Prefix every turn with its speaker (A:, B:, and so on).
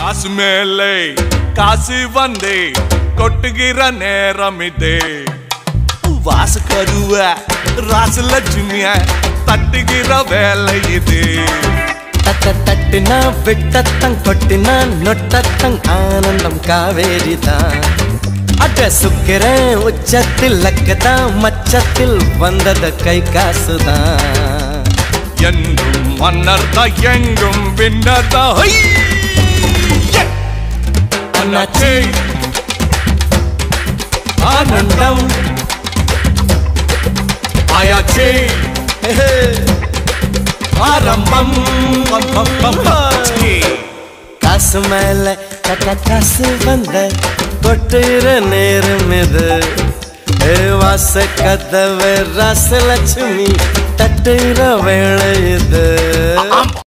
A: காசு மேலே காசு வந்தே கொட்டுகிற நேரம் இதே வாச கருவ ராசலட்சுமிய தட்டுகிற வேலை இது
B: தட்ட தட்டுனா விட்டத்தங் கொட்டினா நொட்டத்தங் ஆனந்தம் காவேரி தான் அட சுக்கிறேன் உச்சத்தில் லக்கதான் மச்சத்தில் வந்தது கை காசுதான்
A: என்றும் மன்னர் தான் எங்கும் பின்னர் தான் ஹை! Yeah! அண்ணாச்சி
B: ஆனந்தம்
A: ஆயாச்சி
B: ஆரம்பம்
A: பம், பம், பம், பம்.
B: காசு மேல கட்ட காசு வந்த கொட்டுற நேரம் இது ஏ வாச கதவு ராசலட்சுமி தட்டுற வேலை இது